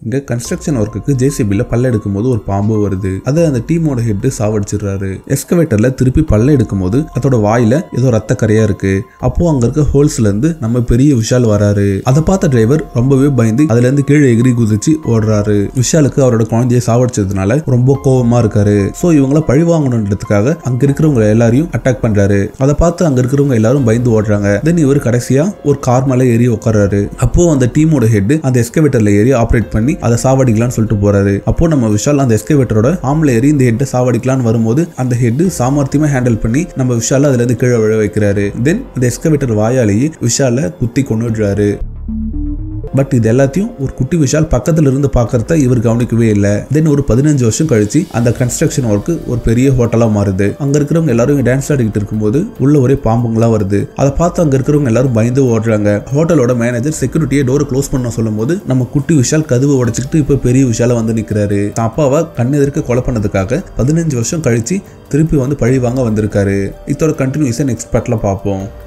இங்க கன்ஸ்ட்ரக்ஷன் ஒர்க்குக்கு ஜேசிபில பல்ல எடுக்கும் போது ஒரு பாம்பு வருது அதை அந்த டீமோட ஹெட் சாவடிச்சிடுறாரு எஸ்கவேட்டர்ல திருப்பி பல்ல எடுக்கும் போது அதோட வாயில ஏதோ ரத்த கரையா இருக்கு அப்போ அங்க இருக்க ஹோல்ஸ்ல இருந்து நம்ம பெரிய விஷால் வராரு அதை பார்த்த டிரைவர் ரொம்பவே பயந்து அதுல இருந்து கீழே எகிரி குதிச்சு ஓடுறாரு விஷாலுக்கு அவரோட குழந்தைய சாவடிச்சதுனால ரொம்ப கோவமா இருக்காரு சோ இவங்கள பழி வாங்கணுன்றதுக்காக அங்க இருக்கிறவங்க எல்லாரையும் அட்டாக் பண்றாரு அதை பார்த்து அங்க இருக்கிறவங்க எல்லாரும் பயந்து ஓடுறாங்க தென் இவர் கடைசியா ஒரு கார் மேல ஏறி உட்கார்றாரு அப்போ அந்த டீமோட ஹெட் அந்த எஸ்கவேட்டர்ல ஏறி ஆப்ரேட் பண்ணி அதை சாவடிக்கலாம்னு சொல்லிட்டு போறாரு அப்போ நம்ம விஷால் அந்த எஸ்கவேட்டரோட ஆம்ல ஏறி இந்த ஹெட்டை சாவடிக்கலாம்னு வரும்போது அந்த ஹெட் சாமர்த்தியமா ஹேண்டில் பண்ணி நம்ம விஷால அதுல இருந்து கீழே விழ வைக்கிறாரு தென் அந்த எஸ்கவேட்டர் வாயாலேயே விஷால குத்தி கொண்டுடுறாரு பட் இது எல்லாத்தையும் ஒரு குட்டி விஷால் பக்கத்துல இருந்து பார்க்கறத இவர் கவனிக்கவே இல்லை தென் ஒரு பதினஞ்சு வருஷம் கழிச்சு அந்த கன்ஸ்ட்ரக்ஷன் ஒர்க் ஒரு பெரிய ஹோட்டலா மாறுது அங்க இருக்கிறவங்க எல்லாரும் டான்ஸ் ஆடிக்கிட்டு இருக்கும்போது உள்ள ஒரே பாம்புங்களா வருது அதை பார்த்து அங்க இருக்கிறவங்க எல்லாரும் பயந்து ஓடுறாங்க ஹோட்டலோட மேனேஜர் செக்யூரிட்டியை டோரை க்ளோஸ் பண்ண சொல்லும் போது நம்ம குட்டி விஷால் கதவை உடைச்சிக்கிட்டு இப்ப பெரிய விஷால வந்து நிக்கிறாரு தான் அப்பாவை கண்ணெதிர்க்க கொலை பண்ணதுக்காக பதினஞ்சு வருஷம் கழிச்சு திருப்பி வந்து பழி வாங்க வந்திருக்காரு இதோட கண்டினியூஸை நெக்ஸ்ட் பார்ட்ல பார்ப்போம்